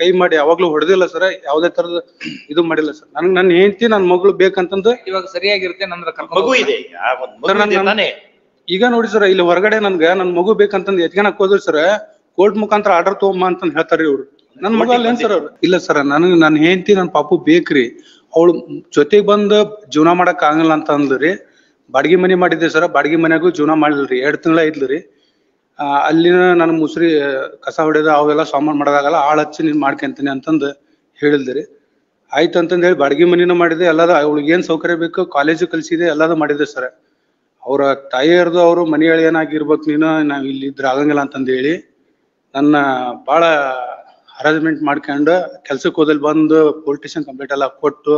ಕೈ ಮಾಡಿ ಯಾವಾಗ್ಲೂ ಹೊಡೆದಿಲ್ಲ ಸರ್ ಯಾವ್ದೇ ತರದ ಇದು ಮಾಡಿಲ್ಲ ಸರ್ ನನ್ಗೆ ನನ್ನ ಹೆಂಡತಿ ನನ್ನ ಮಗಳು ಬೇಕಂತಂದು ಇವಾಗ ಸರಿಯಾಗಿರುತ್ತೆ ನಂದ್ರ ಕರ್ಕೊಂಡ್ ಮಗು ಹೋಗ್ತಾರೆ. ಇದೆ ಈಗ ಒಂದ್ ಮಗು ಸರ್, ನನ್- ಇದೆ ನನ್- ತಾನೇ ಈಗ ನೋಡಿ ಸರ್ ಇಲ್ಲಿ ಹೊರಗಡೆ ನನ್ಗ ನನ್ ಮಗು ಬೇಕಂತಂದ್ ಎತ್ಕೊಳಕ್ ಹೋದ್ರಿ ಸರ್ ಕೋರ್ಟ್ ಮುಖಾಂತರ ಆರ್ಡರ್ ತಗೊಂಬ ಅಂತಂದ್ ಹೇಳ್ತಾರ್ರಿ ಇವ್ರು ನನ್ ಮಗ ಅಲ್ಲೇನ್ ಸರ್ ಅವ್ರು ಇಲ್ಲ ಸರ್ ನನಗ್ ನನ್ ಹೆಂಡತಿ ನನ್ ಪಾಪು ಬೇಕ್ರಿ ಅವಳು ಜೊತೆಗ್ ಬಂದ್ ಜೀವನ ಮಾಡಕ್ ಆಗಲ್ಲ ಅಂತ ಅಂದ್ರಿ ಬಾಡಿಗೆ ಮನೆ ಮಾಡಿದ್ದೆ ಸರ್ ಬಾಡಿಗೆ ಮನ್ಯಾಗೂ ಜೀವನ ಮಾಡಿಲ್ರಿ ಎರಡ್ ತಿಂಗಳ ಐತ್ಲ್ರಿ ಆ, ಅಲ್ಲಿನ ನನ್ ಮುಸ್ರಿ ಕಸ ಹೊಡೆದ ಅವೆಲ್ಲ ಸಾಮಾನ್ ಮಾಡೋದಾಗಲ್ಲ ಆಳ್ ಹಚ್ಚಿ ನೀನ್ ಮಾಡ್ಕೊಂತೀನಿ ಅಂತಂದ್ ಹೇಳಿದ್ರಿ ಆಯ್ತು ಅಂತಂದ್ ಹೇಳಿ ಬಾಡಿಗೆ ಮನಿನ ಮಾಡಿದೆ ಎಲ್ಲದ ಅವಳಿಗೆ ಏನ್ ಸೌಕರ್ಯ ಬೇಕು ಕಾಲೇಜು ಕಲ್ಸಿದೆ ಎಲ್ಲದ ಮಾಡಿದೆ ಸರ್ ಅವ್ರ ತಾಯಿಯರ್ದು ಅವರು ಮನೆ ಏನಾಗಿರ್ಬೇಕು ನೀನು ನಾವ್ ಇಲ್ಲಿ ಇದ್ರ ಆಗಂಗಿಲ್ಲ ಅಂತಂದ್ ಹೇಳಿ ನನ್ನ ಬಾಳ ಹರಾಜ್ಮೆಂಟ್ ಮಾಡ್ಕೊಂಡು ಕೆಲ್ಸಕ್ಕೆ ಹೋದಲ್ಲಿ ಬಂದು ಪೊಲೀಸ್ ಸ್ಟೇಷನ್ ಕಂಪ್ಲೇಂಟ್ ಎಲ್ಲ ಕೊಟ್ಟು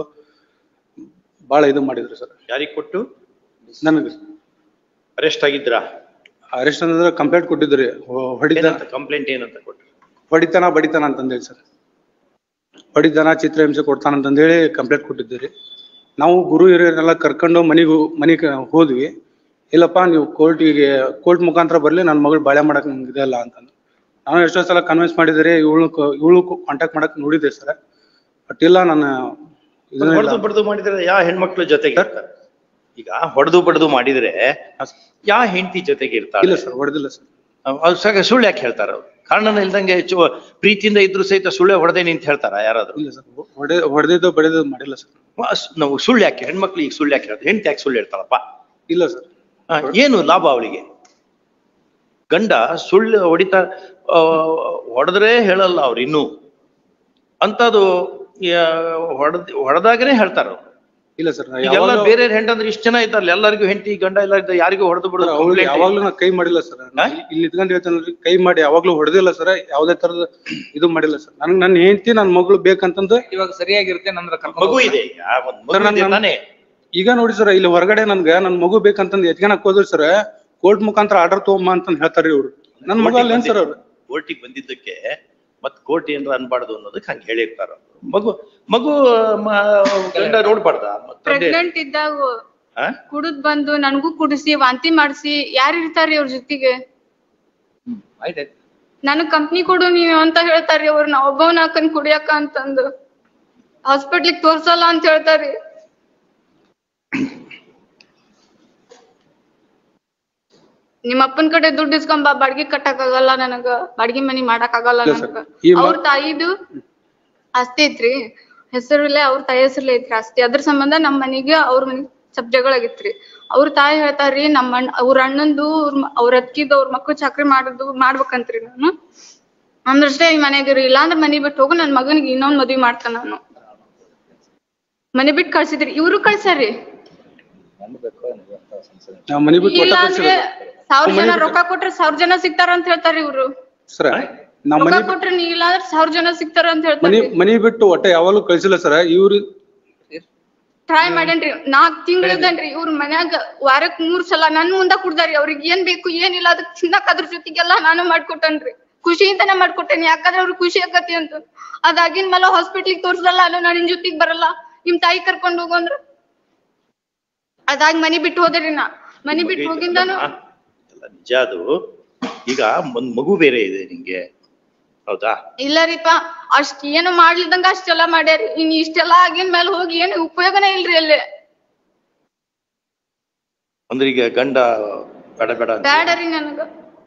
ಬಾಳ ಇದು ಮಾಡಿದ್ರು ಸರ್ ಯಾರಿಗ್ ಕೊಟ್ಟು ನನಗೆ ಅರೆಸ್ಟ್ ಆಗಿದ್ರಾ ಅರೆಸ್ಟ್ ಅಂದ್ರೆ ಕಂಪ್ಲೇಂಟ್ ಕೊಟ್ಟಿದ್ರಿ ಹೊ- ಹೊಡಿತ ಏನಂತ ಕಂಪ್ಲೇಂಟ್ ಏನಂತ ಕೊಟ್ರು ಹೊಡಿತಾನ ಬಡಿತಾನ ಅಂತಂದೇಳಿ ಸರ್ ಹೊಡಿತಾನ ಚಿತ್ರಹಿಂಸೆ ಕೊಡ್ತಾನ ಅಂತಂದೇಳಿ ಕಂಪ್ಲೇಂಟ್ ಕೊಟ್ಟಿದ್ದೀರಿ ನಾವು ಗುರು ಹಿರಿಯರೆಲ್ಲ ಕರ್ಕೊಂಡು ಮನೆಗೆ ಮನೆಗೆ ಹೋದ್ವಿ ಇಲ್ಲಪ್ಪ ನೀವು ಕೋರ್ಟಿಗೆ ಕೋರ್ಟ್ ಮುಖಾಂತರ ಬರ್ಲಿ ನನ್ನ ಮಗಳು ಬಾಳೆ ಮಾಡಕ್ ನಂಗೆ ಇದೆಲ್ಲ ಅಂತಂದು ನಾನು ಎಷ್ಟೋ ಸಲ ಕನ್ವಿನ್ಸ್ ಮಾಡಿದರೆ ಇವಳು ಇವಳು ಕಾಂಟ್ಯಾಕ್ಟ್ ಮಾಡಕ್ ನೋಡಿದ್ದೆ ಸರ್ ಬಟ್ ಇಲ್ಲ ನಾನು ಇದನ್ನ ಇಲ್ಲ. ಹೊಡೆದು ಬಡ್ದು ಮಾಡಿದ್ರೆ ಯಾ ಹೆಣ್ಮಕ್ಳು ಜೊತೆಗೆ ಇರ್ತಾರೆ ಈಗ ಹೊಡೆದು ಬಡ್ದು ಮಾಡಿದ್ರೆ ಯಾ ಹೆಂಡತಿ ಜೊತೆಗೆ ಇರ್ತಾಳೆ ಇಲ್ಲ ಸರ್ ಹೊಡೆದಿಲ್ಲ ಸರ್ ಅವ್ರು ಸಾಕ ಸುಳ್ಳು ಯಾಕೆ ಹೇಳ್ತಾರ ಅವ್ರು ಕಾರಣನ ಇಲ್ದಂಗೆ ಚು ಪ್ರೀತಿಯಿಂದ ಇದ್ರು ಸಹಿತ ಸುಳ್ಳೆ ಹೊಡೆದೆ ನಿಂತ ಹೇಳ್ತಾರ ಯಾರಾದ್ರೂ ಇಲ್ಲ ಸರ್ ಹೊಡೆ ಹೊಡೆದಿದ್ದು ಬಡಿದ್ದು ಮಾಡಿಲ್ಲ ಸರ್ ವಾ, ಸ್- ನಾವು ಸುಳ್ಳು ಯಾಕೆ ಹೆಣ್ಮಕ್ಳು ಈಗ ಸುಳ್ಳು ಯಾಕೆ ಹೇಳ್ತಾರೆ ಹೆಂಡತಿ ಯಾಕೆ ಸುಳ್ಳು ಹೇಳ್ತಾಳಪ್ಪ ಇಲ್ಲ ಸರ್ ಆ, ಏನು ಲಾಭ ಅವಳಿಗೆ ಗಂಡ ಸುಳ್ಳು ಹೊಡಿತಾ ಆ, ಹೊಡೆದ್ರೆ ಹೇಳಲ್ಲ ಅವ್ರು ಇನ್ನೂ ಅಂತದು ಹೊಡೆದ್ ಹೊಡೆದಾಗನೇ ಹೇಳ್ತಾರ ಅವ್ರು. ಇಲ್ಲ ಸರ್ ಈಗೆಲ್ಲ ಬೇರೆ ಹೆಂಡಂದ್ರೆ ಇಷ್ಟ ಜನ ಇದ್ದಾರಲ್ಲ ಎಲ್ಲರಿಗೂ ಹೆಂಡತಿ ಗಂಡ ಎಲ್ಲ ಇದ್ದ ಯಾರಿಗೂ ಹೊಡೆದು ಬಿಡೋದು ಅವಳು complaint ಯಾವಾಗ್ಲೂ ನಾ ಕೈ ಮಾಡಿಲ್ಲ ಸರ್ ಹಾ? ಇಲ್ಲಿ ಇಟ್ಕೊಂಡು ಹೇಳ್ತಾನಲ್ರಿ ಕೈ ಮಾಡಿ ಯಾವಾಗ್ಲೂ ಹೊಡೆದಿಲ್ಲ ಸರ್ ಯಾವ್ದೇ ತರದ ಇದು ಮಾಡಿಲ್ಲ ಸರ್ ನನ್ಗೆ ನನ್ನ ಹೆಂಡತಿ ನನ್ನ ಮಗಳು ಬೇಕಂತಂದು ಇವಾಗ ಸರಿಯಾಗಿರುತ್ತೆ ನಂದ್ರ ಕರ್ಕೊಂಡ್ ಮಗು ಹೋಗ್ತಾರೆ. ಇದೆ ಈಗ ಒಂದ್ ಸರ್, ಮಗು ಇದೆ ನನ್- ತಾನೇ ಈಗ ನೋಡಿ ಸರ್ ಇಲ್ಲಿ ಹೊರಗಡೆ ನನ್ಗ ನನ್ ಮಗು ಬೇಕಂತಂದ್ ಎತ್ಕೊಳಕ್ ಹೋದ್ರಿ ಸರ್ ಕೋರ್ಟ್ ಮುಖಾಂತರ ಆರ್ಡರ್ ತಗೊಂಬ ಅಂತ ಹೇಳ್ತಾರ್ರಿ ಇವ್ರು ನನ್ ಮಗ ಅಲ್ಲೇನ್ ಸರ್ ಅವ್ರು ಕೋರ್ಟಿಗೆ ಬಂದಿದ್ದಕ್ಕೆ ಮತ್ ಕೋರ್ಟ್ ಏನ್ರ ಅನ್ಬಾರ್ದು ಅನ್ನೋದಕ್ಕೆ ಹಂಗೆ ಹೇಳಿರ್ತಾರ ಮಗು ಮಗು ಮ- ಗಂಡ ನೋಡ್ಬಾರ್ದ ಮತ್ ತಂದೆ ಪ್ರೆಗ್ನೆಂಟ್ ಇದ್ದಾಗ ಆ? ಕುಡಿದ್ ಬಂದು ನನ್ಗೂ ಕುಡಿಸಿ ವಾಂತಿ ಮಾಡ್ಸಿ ಯಾರು ಇರ್ತಾರ್ರಿ ಅವ್ರ ಜೊತೆಗೆ ಆಯ್ತಾಯ್ತು ನನಗ್ ಕಂಪ್ನಿ ಕೊಡು ನೀವು ಅಂತ ಹೇಳ್ತಾರ್ರಿ ಅವ್ರು ನಾ ಒಬ್ಬವನ್ ಹಾಕನ್ ಕುಡಿಯಕ ಅಂತಂದು ಹಾಸ್ಪಿಟ್ಲಿಗ್ ತೋರ್ಸಲ್ಲ ಅಂತ ಹೇಳ್ತಾರ್ರಿ ನಿಮ್ಮ ಅಪ್ಪನ್ ಕಡೆ ದುಡ್ಡು ಇಸ್ಕೊಂಬ ಬಾಡ್ಗಿ ಕಟ್ಟಕ್ ಆಗಲ್ಲ ನನಗ ಬಾಡ್ಗಿ ಮನಿ ಮಾಡಕ್ ಆಗಲ್ಲ ಇಲ್ಲ sir. ನನಗ ಈ ಮ- ಅವ್ರ ತಾಯಿದು ಆಸ್ತಿ ಐತ್ರಿ ಹೆಸರಲ್ಲೇ ಅವ್ರ ತಾಯಿ ಹೆಸರಲ್ಲೇ ಐತ್ರಿ ಆಸ್ತಿ ಅದ್ರ ಸಂಬಂಧ ನಮ್ ಮನಿಗೆ ಅವ್ರ ಮನಿಗ್ ಸ್ವಲ್ಪ ಜಗಳಾಗಿತ್ರಿ ಅವ್ರ ತಾಯಿ ಹೇಳ್ತಾರ್ರಿ ನಮ್ಮ ಅಣ್ಣ ಅವ್ರ ಅಣ್ಣಂದು ಅವ್ರ ಮ- ಅವ್ರ ಅಕ್ಕಿದ್ ಅವ್ರ ಮಕ್ಳು ಚಾಕ್ರಿ ಮಾಡುದು ಮಾಡ್ಬೇಕಂತ್ರಿ ನಾನು ಅಂದ್ರಷ್ಟೇ ಈ ಮನೆಗಿರಿ ಇಲ್ಲ ಅಂದ್ರೆ ಮನಿ ಬಿಟ್ಟು ಹೋಗು ನನ್ ಮಗನಿಗೆ ಇನ್ನೊಂದ್ ಮದ್ವಿ ಮಾಡ್ತಾನ ನಾನು ಮನೆ ಬಿಟ್ಟು ಕಳ್ಸಿದ್ರಿ ಇವ್ರು ಕಳ್ಸಾರಿ ನಾವ್ ಮನಿ ಬಿಟ್ಟು ಇಲ್ಲ ಒಟ್ಟ ಅಂದ್ರೆ ಸಾವಿರ ಜನ ರೊಕ್ಕ ಕೊಟ್ರೆ ಸಾವಿರ ಜನ ಸಿಗ್ತಾರ ಅಂತ ಹೇಳ್ತಾರಿ ಇವ್ರು ಸರ್ ನಾವ್ ರೊಕ್ಕ ಮನಿ ಕೊಟ್ರೆ ನೀ ಇಲ್ಲ ಅಂದ್ರೆ ಸಾವಿರ ಜನ ಸಿಗ್ತಾರ ಅಂತ ಮನಿ ಹೇಳ್ತಾರಿ ಮನಿ ಬಿಟ್ಟು ಒಟ್ಟ ಯಾವಾಗ್ಲೂ ಕಳ್ಸಿಲ್ಲ ಸರ್ ಇವ್ರು ಟ್ರೈ ಮಾಡೇನ್ರಿ ನಾಕ್ ತಿಂಗಳು ಇದ್ದನ್ರಿ ಇವ್ರ ಮನ್ಯಾಗ ವಾರಕ್ ಮೂರ್ ಸಲ ನನ್ ಮುಂದ ಕುಡ್ದಾರಿ ಅವ್ರಿಗೆ ಏನ್ ಬೇಕು ಏನಿಲ್ಲ ಅದಕ್ ತಿನ್ನಕ್ ಅದ್ರ ಜೊತೆಗೆಲ್ಲ ನಾನು ಮಾಡ್ಕೊಟ್ಟನ್ರಿ ಖುಷಿಯಿಂದನೇ ಮಾಡ್ಕೊಟ್ಟೇನಿ ಯಾಕಂದ್ರೆ ಅವ್ರಿಗೆ ಖುಷಿ ಆಕತಿ ಅಂತ ಅದಾಗಿನ ಮೇಲೆ ಹಾಸ್ಪಿಟ್ಲಿಗೆ ತೋರ್ಸಲ್ಲ ನಾನು ನಿನ್ ಜೊತೆಗ್ ಬರಲ್ಲ ನಿಮ್ ತಾಯಿ ಕರ್ಕೊಂಡ್ ಹೋಗು ಅಂದ್ರ ಅದಾಗ್ ಮನಿ ಬಿಟ್ಟು ಹೋದ್ರಿ ನಾ ಮನಿ ಬಿಟ್ಟು ಹೋಗಿಂದಾನು ಆ, ಎಲ್ಲ ನಿಜ ಅದು ಈಗ ಒಂದ್ ಮಗು ಬೇರೆ ಇದೆ ನಿಂಗೆ ಹೌದಾ ಇಲ್ಲ ರೀಪಾ ಅಷ್ಟ್ ಏನು ಮಾಡ್ಲಿದಂಗ ಅಷ್ಟೆಲ್ಲ ಮಾಡ್ಯಾರಿ ಇನ್ ಇಷ್ಟೆಲ್ಲ ಆಗಿನ ಮೇಲೆ ಹೋಗಿ ಏನು ಉಪಯೋಗನೇ ಇಲ್ರಿ ಅಲ್ಲಿ ಅಂದ್ರೆ ಈಗ ಗಂಡ ಬೇಡ ಬೇಡ ಅಂತ ಬ್ಯಾಡರಿ ನನಗ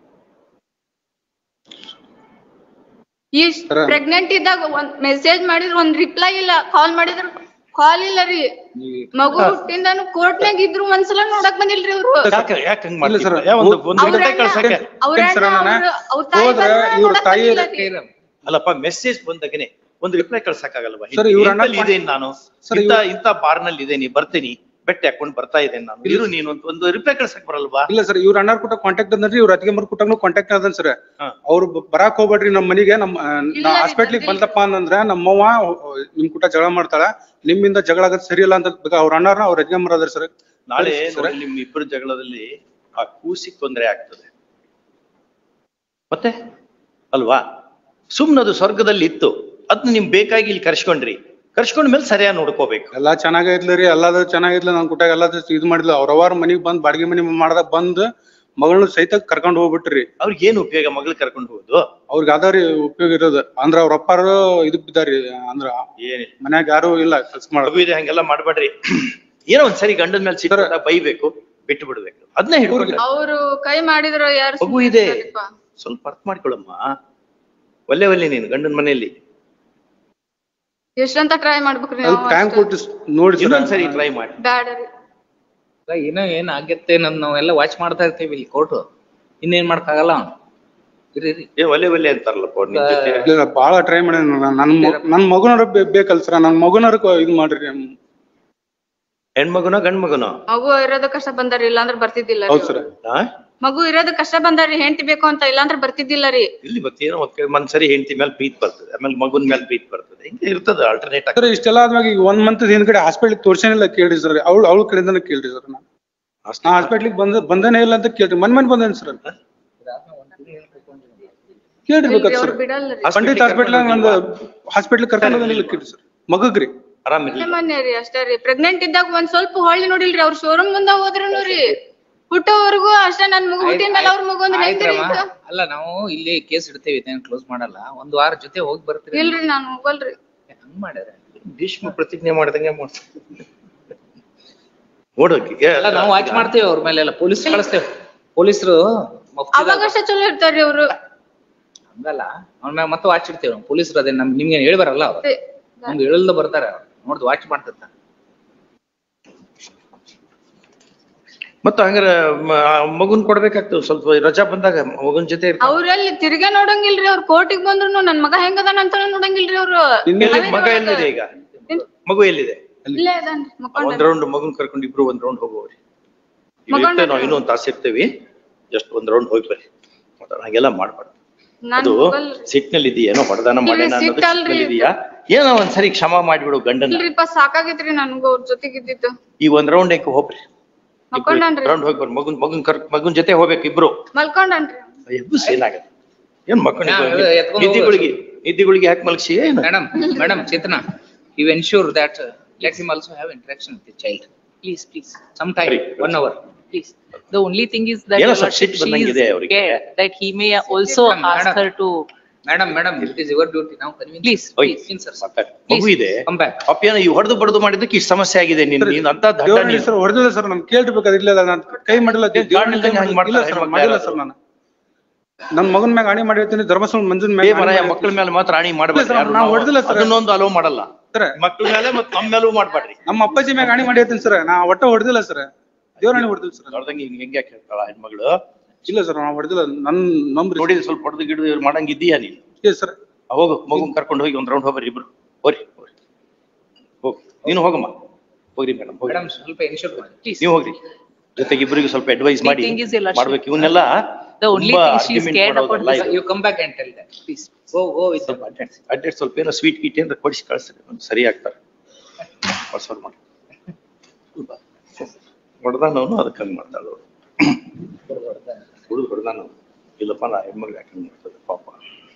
ಈ ಸರ. ಪ್ರೆಗ್ನೆಂಟ್ ಇದ್ದಾಗ ಒಂದ್ ಮೆಸೇಜ್ ಮಾಡಿದ್ರ ಒಂದ್ ರಿಪ್ಲೈ ಇಲ್ಲ ಕಾಲ್ ಮಾಡಿದ್ರ ಕಾಲ್ ಇಲ್ಲ ರೀ ಮಗು ಹುಟ್ಟಿಂದಾನು ಕೋರ್ಟ್ನಾಗ ಇದ್ರು ಒಂದ್ಸಲ ನೋಡಕ್ ಬಂದಿಲ್ರಿ ಅವ್ರು ಯಾಕೆ ಯಾಕೆ ಹಂಗ್ ಇಲ್ಲ sir, ಮಾಡ್ತಿದ್ದೆ? ಒಂದು ಒಂದು ಅವ್ರ ಗಂಟೆ ಅಣ್ಣ- ಕಳ್ಸಕ್ಕೆ ಅವ್ರ ಏನ್ sir ಅಣ್ಣ, ನಾನ? ಅವ್ರ- ಅವ್ರ ತಾಯಿ ಹೋದ್ರ ಬಂದ್ರು ಇವ್ರ ನೋಡಕ್ ತಾಯಿ ಬಂದಿಲ್ಲ ರೀ. ಇಲ್ಲ. ಅಲ್ಲಪ್ಪ ಮೆಸೇಜ್ ಬಂದಾಗನೆ ಒಂದು ರಿಪ್ಲೈ ಕಳ್ಸಕ್ಕಾಗಲ್ವಾ Sir, ಇವ್ರ ಅಣ್ಣ ಇಂತಲ್ಲಿ ಇದೇನ್ ನಾನು Sir, ಇಂತ ಇವ್ರ- ಇಂತ ಬಾರ್ನಲ್ಲಿ ಇದೇನಿ ಬರ್ತೀನಿ ಬೆಟ್ಟ ಹಾಕೊಂಡ್ ಬರ್ತಾ ಇದ್ದೇನೆ ನಾನು ಇರು ನೀನು ಒಂದು- ಒಂದು ರಿಪ್ಲೈ ಕಳ್ಸಕ್ ಬರಲ್ವಾ ಇಲ್ಲ ಸರ್ ಇವ್ರ ಅಣ್ಣಾರ್ ಕೂಟ ಕಾಂಟ್ಯಾಕ್ಟ್ ಅದ್ರಿ ಇವ್ರ ಅತ್ತಿಗೆ ಮರ್ ಕೂಟನು ಕಾಂಟ್ಯಾಕ್ಟ್ ಅದನ್ ಸರ್ ಹಾ. ಅವ್ರು ಬ- ಬರಾಕ್ ಹೋಗ್ಬೇಡ್ರಿ ನಮ್ ಮನಿಗೆ ನಮ್ ಇಲ್ಲ ರೀ, ಹಾಸ್ಪಿಟ್ಲಿಗೆ ಬಂದಿಲ್ಲ. ಬಂದಪ್ಪ ಅಂತಂದ್ರ ನಮ್ಮವ್ವ ನಿಮ್ ಕೂಟ ಜಗಳ ಮಾಡ್ತಾಳ ನಿಮ್ಮಿಂದ ಜಗಳ ಆಗದ್ ಸರಿ ಇಲ್ಲ ಅಂತ ಬೇಕಾ ಅವ್ರ ಅಣ್ಣಾರ್ನ ಅವ್ರ ಅತ್ತಿಗೆ ಮರ ಅದ್ರ ಸರ್ ನಾಳೆ ಸರಿ, sir. ನೋಡಿ ನಿಮ್ ಇಬ್ಬರು ಜಗಳದಲ್ಲಿ ಆ ಕೂಸಿಗೆ ತೊಂದರೆ ಆಗ್ತದೆ ಮತ್ತೆ ಅಲ್ವಾ ಸುಮ್ನದು ಸ್ವರ್ಗದಲ್ಲಿ ಇತ್ತು ಅದ್ನ ನಿಮ್ ಬೇಕಾಗಿ ಇಲ್ಲಿ ಕರ್ಸ್ಕೊಂಡ್ರಿ ಕರ್ಸ್ಕೊಂಡ್ ಮೇಲೆ ಸರಿಯಾಗಿ ನೋಡ್ಕೋಬೇಕು ಎಲ್ಲಾ ಚೆನ್ನಾಗೈತ್ಲಿ ರೀ ಎಲ್ಲಾದ ಚೆನ್ನಾಗೈತ್ಲ ನನ್ ಕೂಟ ಎಲ್ಲದ ಇದ್ ಮಾಡಿದ್ಲ ಅವ್ರವ್ರ ಮನಿಗ್ ಬಂದ್ ಬಾಡಿಗೆ ಮನಿ ಮಾಡ್ದಾಗ ಬಂದ್ ಮಗಳನ್ನ ಸಹಿತ ಕರ್ಕೊಂಡ್ ಹೋಗ್ಬಿಟ್ರಿ ಅವ್ರಿಗೆ ಏನ್ ಉಪಯೋಗ ಮಗಳು ಕರ್ಕೊಂಡು ಹೋಗುದು ಅವ್ರಿಗೆ ಅದಾರಿ ಉಪಯೋಗ ಇರೋದು ಅಂದ್ರ ಅವ್ರ ಅಪ್ಪಾರು ಇದಕ್ ಬಿದ್ದಾರಿ ಅಂದ್ರ ಏನಿಲ್ಲ ಮನ್ಯಾಗ ಯಾರು ಇಲ್ಲ ಕೆಲ್ಸ ಮಾಡೋದು ಮಗು ಇದೆ ಹಂಗೆಲ್ಲ ಮಾಡ್ಬೇಡ್ರಿ ಏನೋ ಒಂದ್ಸರಿ ಗಂಡನ ಮೇಲೆ ಸಿಕ್ಕ ಬೈಬೇಕು ಬಿಟ್ಟು ಬಿಡ್ಬೇಕು ಅದನ್ನೇ ಹಿಡ್ಕೊಂಡು ಅವ್ರು ಕೈ ಮಾಡಿದ್ರು ಯಾರು ಮಗು ಇದೆ ಸ್ವಲ್ಪ ಅರ್ಥ ಮಾಡ್ಕೊಳಮ್ಮ ಒಲ್ಲೆ ಒಲ್ಲೆ ನೀನು ಗಂಡನ ಮನೆಯಲ್ಲಿ ಎಷ್ಟಂತ ಟ್ರೈ ಮಾಡ್ಬೇಕ್ರಿ ಅದು ನಾವು ಟೈಮ್ ಅಷ್ಟ. ಕೊಟ್ಟು ನೋಡಿ ಸರ್ ಇನ್ನೊಂದ್ಸರಿ ಟ್ರೈ ಮಾಡಿ ಬ್ಯಾಡರಿ ಏನೋ ಏನ್ ಆಗತ್ತೆ ನನ್ ನಾವೆಲ್ಲ ವಾಚ್ ಮಾಡ್ತಾ ಇರ್ತೀವಿ ಇಲ್ಲಿ ಕೋರ್ಟ್ ಇನ್ನೇನ್ ಮಾಡಕ್ಕಾಗಲ್ಲ ಅವ್ನು ಇರಿ ಇರಿ. ಏ ಒಲ್ಲೆ ಒಲ್ಲೆ ಅಂತಾರಲ್ಲಪ್ಪ ಅವ್ರು ನಿನ್ ಜೊತೆ ಇಲ್ಲ ಬಾಳ ಟ್ರೈ ಮಾಡಿ ನನ್ ಮ- ನನ್ ಮಗುನವ್ರ ಬೇಕಲ್ ಸರ್ ನನ್ ಮಗುನವ್ರ ಇದು ಮಾಡ್ರಿ ಹೆಣ್ಮಗುನೋ ಗಂಡ್ ಮಗುನೋ ಮಗು ಇರೋದು ಕಷ್ಟ ಬಂದಾರಿ ಇಲ್ಲಾಂದ್ರ ಬರ್ತಿದ್ದಿಲ್ಲ ರೀ ಹೌದ್ ಸರ್ ಅವ್ರು. ಆ? ಮಗು ಇರೋದು ಕಷ್ಟ ಬಂದಾರಿ ಹೆಂಡತಿ ಬೇಕು ಅಂತ ಇಲ್ಲಾಂದ್ರ ಬರ್ತಿದ್ದಿಲ್ಲ ರೀ ಇಲ್ಲಿ ಮತ್ತೆ ಏನೋ ಒಂದ್ ಕಡೆ ಒಂದ್ಸರಿ ಹೆಂಡತಿ ಮೇಲೆ ಪ್ರೀತಿ ಬರ್ತದೆ ಆಮೇಲೆ ಮಗುನ್ ಮೇಲೆ ಪ್ರೀತಿ ಬರ್ತದೆ ಹಿಂಗೆ ಇರ್ತದೆ ಆಲ್ಟರ್ನೇಟ್ ಸರ್ ಇಷ್ಟೆಲ್ಲ ಆದ್ಮ್ಯಾಗ ಈಗ ಒಂದ್ ಮಂತ್ ಹಿಂದ್ಗಡೆ ಹಾಸ್ಪಿಟ್ಲ್ ತೋರ್ಸೇನಿಲ್ಲ ಕೇಳ್ರಿ ಸರ್ ಅವಳು ಅವಳ ಕಡೆಯಿಂದನೇ ಕೇಳ್ರಿ ಸರ್ ನಾ ನಾ ಹಾಸ್ಪಿಟ್ಲಿಗೆ ಬಂದ ಬಂದೇನೇ ಇಲ್ಲ ಅಂತ ಕೇಳ್ರಿ ಮನ್ ಮನ್ ಬಂದೇನಿ ಸರ್ ಕೇಳ್ರಿ ಇಲ್ರಿ, ಬೇಕಾದ್ರೆ ಅವ್ರು ಸರ್ ಬಿಡಲ್ಲ ರೀ ಪಂಡಿತ್ ಹಾಸ್ಪಿಟ್ಲ್ ಒಂದು ಹಾಸ್ಪಿಟ್ಲ್ ಕರ್ಕೊಂಡು ಹೋಗೋದಿಲ್ಲ ಕೇಳ್ರಿ ಸರ್ ಮಗಗ್ರಿ ಆರಾಮಿರ್ಲಿ ಮೊನ್ನೆ ರೀ ಅಷ್ಟೇ ರೀ ಪ್ರೆಗ್ನೆಂಟ್ ಇದ್ದಾಗ ಒಂದ್ ಸ್ವಲ್ಪ ಹೊಳ್ಳಿ ನೋಡಿಲ್ರಿ ಅವ್ರ ಶೋರೂಮ್ ಮುಂದ ಹೋದ್ರುನು ರೀ ಹುಟ್ಟೋವರೆಗೂ ಅಷ್ಟೇ ನನ್ ಮಗು ಹುಟ್ಟಿದ ಮೇಲೆ ಅವ್ರ ಮಗು ಅಂದ್ರೆ ಹೆಂಗ್ರಿ ಆಯ್ತ್ರಮ್ಮ. ಇದು? ಅಲ್ಲ ನಾವು ಇಲ್ಲಿ ಕೇಸ್ ಇಡ್ತೇವೆ ಇದೇನ್ ಕ್ಲೋಸ್ ಮಾಡಲ್ಲ ಒಂದ್ ವಾರ ಜೊತೆ ಹೋಗಿ ಬರ್ತೀರಿ ಇಲ್ರಿ ನಾನ್ ಹೋಗಲ್ರಿ ಹಂಗ್ ಮಾಡ್ಯಾರ ಭೀಷ್ಮ ಪ್ರತಿಜ್ಞೆ ಮಾಡ್ದಂಗೆ ಮಾಡ್ತಾರೆ ನೋಡೋಕೆ ಅಲ್ಲ ನಾವು ವಾಚ್ ಮಾಡ್ತೇವೆ ಅವ್ರ ಮೇಲೆ ಎಲ್ಲ ಪೊಲೀಸ್ ಕಳಿಸ್ತೇವೆ ಪೊಲೀಸರು ಅವಾಗ ಅಷ್ಟೇ ಚಲೋ ಇರ್ತಾರ್ರಿ ಅವ್ರು ಹಂಗಲ್ಲ ಅವ್ನ ಮ್ಯಾಗ ಮತ್ತೆ ವಾಚ್ ಇಡ್ತೇವೆ ನಾವು ಪೊಲೀಸರು ಅದೇ ನಮ್ ನಿಮ್ಗೆ ಹೇಳಿ ಬರಲ್ಲ ಅವ್ರು ಅದೇ. ನಮ್ಗೆ ಹೇಳಲ್ದ ಬರ್ತಾರೆ ನೋಡ್ದು ವಾಚ್ ಮಾಡ್ತಿರ್ತಾರೆ ಮತ್ತೆ ಹಂಗಾರೆ ಮ- ಆ ಮಗುನ್ ಕೊಡ್ಬೇಕಾಗ್ತದೆ ಸ್ವಲ್ಪ ರಜಾ ಬಂದಾಗ ಮಗುನ್ ಜೊತೆ ಇರ್ತಾರೆ ಅವ್ರಲ್ಲಿ ತಿರ್ಗಾ ನೋಡಂಗಿಲ್ರಿ ಅವ್ರ ಕೋರ್ಟಿಗ್ ಬಂದ್ರು ನನ್ ಮಗ ಹೆಂಗದಾನ ಅಂತ ನೋಡಂಗಿಲ್ರಿ ಅವ್ರು ಎಲ್ಲಿ ಮಗ ಎಲ್ಲಿದೆ ಈಗ ಮಗು ಎಲ್ಲಿದೆ ಇಲ್ಲೇ ಅದಾನ್ರಿ ಒಂದ್ ಮಕ್ಕೊಂಡ ರೌಂಡ್ ಮಗುನ್ ಕರ್ಕೊಂಡು ಇಬ್ರು ಒಂದ್ ರೌಂಡ್ ಹೋಗೋರಿ ಮಗನ್ನ ನಾವು ಇನ್ನೊಂದ್ ತಾಸು ಇರ್ತೀವಿ ಜಸ್ಟ್ ಒಂದ್ ರೌಂಡ್ ಹೋಗಿ ಬರ್ರಿ ಮಾತಾಡ ಹಂಗೆಲ್ಲ ಮಾಡ್ಬಾರ್ದು ನಾನ್ ಅದು ಹೋಗಲ್ರಿ ಸಿಟ್ನಲ್ಲಿ ಇದೆಯಾ ಏನೋ ಹೊಡೆದಾನ ಇಲ್ರಿ, ಮಾಡ್ಯಾನ ಅನ್ನೋದು ಸಿಟ್ಟಲ್ರಿ ಸಿಟ್ನಲ್ಲಿ ಇದೆಯಾ ಏನೋ ಒಂದ್ಸರಿ ಕ್ಷಮ ಮಾಡ್ಬಿಡು ಗಂಡನ ಇಲ್ರಿಪ್ಪ ಸಾಕಾಗೈತ್ರಿ ನನ್ಗೂ ಅವ್ರ ಜೊತೆಗಿದ್ದಿದ್ದು ಈ ಒಂದ್ ರೌಂಡ್ ಯಾಕೆ ಹೋಗ್ರಿ ಮಕ್ಕೊಂಡನ್ರಿ ರೌಂಡ್ ಹೋಗಿ ಬರ್ರಿ ಮಗುನ್ ಮಗುನ್ ಕರ್ ಮಗುನ್ ಜೊತೆ ಹೋಗ್ಬೇಕು ಇಬ್ರು ಮಲ್ಕೊಂಡನ್ರಿ ಎಬ್ಬು ಸೇಲ್ ಆಗತ್ತೆ ಏನ್ ಮಕ್ಕಳಿಗೆ ಹಾ, ಅದು ಎತ್ಕೊಂಡು ನಿದ್ದಿಗಳಿಗೆ ನಿದ್ದಿಗಳಿಗೆ ಹಾಕಿ ಮಲಗಿಸಿ ಏನು madam madam Chetana you ensure that let him also have interaction with the child please please some time Sorry. One hour Please. The only thing is that ಏನೋ your ಸ್ವಲ್ಪ ಸಿಟ್ಟು worship, she ಬಂದಂಗಿದೆ is ಅವ್ರಿಗೆ. scared that he may also Madam, ask madam. her to, madam madam it is your duty ನಾವು convince please, ಓಯ್, please, in sir ಸಾಕಾಗ್- ಮಗು ಇದೆ come back. ಪಾಪ ಏನೋ ಈ ಹೊಡೆದು ಬಡದು ಮಾಡಿದ್ದಕ್ಕೆ ಇಷ್ಟು ಸಮಸ್ಯೆ ಆಗಿದೆ ನೀನ್ ನೀನ್ ಅಂತ ದಡ್ಡ ದೇವ್ರ ನೀನು. ಸರ್ ಹೊಡೆದಿಲ್ಲ ಸರ್ ನನ್ ಕೇಳ್ಬೇಕಾದ್ರೆ ಇಲ್ಲ ನಾನು ಕೈ ಮಾಡಿಲ್ಲ ಏನ್ ಗಾರ್ಡ್ ಇಲ್ದಂಗೆ ಹಂಗ್ ಮಾಡ್ತಾರಾ ಇಲ್ಲ ಸರ್ ಹೆಣ್ಮಕ್ಳು ಮಾಡಿಲ್ಲ ಯಾರಾದ್ರು? ಸರ್ ನಾನು ನನ್ ಮಗನ್ ಮ್ಯಾಗ ಆಣಿ ಮಾಡಿರ್ತೀನಿ ಧರ್ಮಸ್ಥಳ ಮಂಜುನ್ ಏ ಮ್ಯಾಗ ಮರ ಮಕ್ಕಳ ಮೇಲೆ ಮಾತ್ರ ರಾಣಿ ಇಲ್ಲ ಮಾಡ್ಬೇಡ್ರಿ sir, ಯಾರು ನಾವು ಹೊಡ್ದಿಲ್ಲ sir. ಅದನ್ನೊಂದು ಅಲೋ ಮಾಡಲ್ಲ ಸರ್ ಮಕ್ಕಳ ಮೇಲೆ ಮತ್ತೆ ನಮ್ಮ ಮೇಲೂ ಮಾಡ್ಬೇಡ್ರಿ ನಮ್ಮ ಅಪ್ಪಾಜಿ ಮ್ಯಾಗ ಆಣಿ ಮಾಡಿರ್ತೀನಿ ಸರ್ ನಾ ಒಟ್ಟ ಹೊಡೆದಿಲ್ಲ ಸರ್ ದೇವ್ರ ಆಣಿ ಹೊಡೆದಿಲ್ಲ ಸರ್ ನೋಡ್ದಂಗೆ ಹಿಂಗ್ ಹೆಂಗೆ ಹೇಳ್ತಾಳ ಹೆಣ್ಮಗಳು ಇಲ್ಲ ಸರ್ ನಾ ಹೊಡೆದಿಲ್ಲ ನನ್ ನಂಬ್ರಿ ನೋಡಿ ಸ್ವಲ್ಪ ಹೊಡೆದು ಗಿಡದು ಮಾಡಂಗ್ ಇದೀಯಾ ನೀನು ಇಲ್ಲ ಸರ್ ಹೋಗು ಮಗುನ್ ಕರ್ಕೊಂಡು ಹೋಗಿ ಒಂದ್ ರೌಂಡ್ ಹೋಗ್ರಿ ಇಬ್ರು ಹೋರಿ ಹೋರಿ ಹೋಗ್ ನೀನು ಹೋಗಮ್ಮ ಹೋಗ್ರಿ ಮೇಡಮ್ ಹೋಗಿ ಮೇಡಮ್ ಸ್ವಲ್ಪ ಎನ್ಶೂರ್ ಮಾಡಿ please. ನೀವು ಹೋಗ್ರಿ ಜೊತೆಗೆ ಇಬ್ಬರಿಗೂ ಸ್ವಲ್ಪ ಅಡ್ವೈಸ್ ಮಾಡಿ thing is, your lordship, ಮಾಡ್ಬೇಕು ಇವನ್ನೆಲ್ಲ the only ತುಂಬಾ thing she's argument scared ಮಾಡೋದಲ್ಲ about ಇದು. You come back and tell that please go go with ಸ್ವಲ್ಪ ಅಡ್ಡೆಡ್ ಅಡ್ಡೆಡ್ ಸ್ವಲ್ಪ ಏನೋ ಸ್ವೀಟ್ ಗೀಟ್ ಏನಾರ ಕೊಡಿಸಿ ಕಳಿಸ್ರಿ ಒಂದ್ ಸರಿ ಆಗ್ತಾರೆ ಹೊಸವ್ರು ಮಾಡಿ ಹೊಡೆದಾನವನು ಅದಕ್ಕೆ ಹಂಗ್ ಮಾಡ್ತಾಳ ಅವಳು ಹುಡುಗ ಹೊಡೆದಾನ ಇಲ್ಲಪ್ಪ ನಾ ಹೆಣ್ಮಗ್ಳು ಯಾಕೆ ಹಂಗ್ ಮಾಡ್ತದೆ ಪಾಪ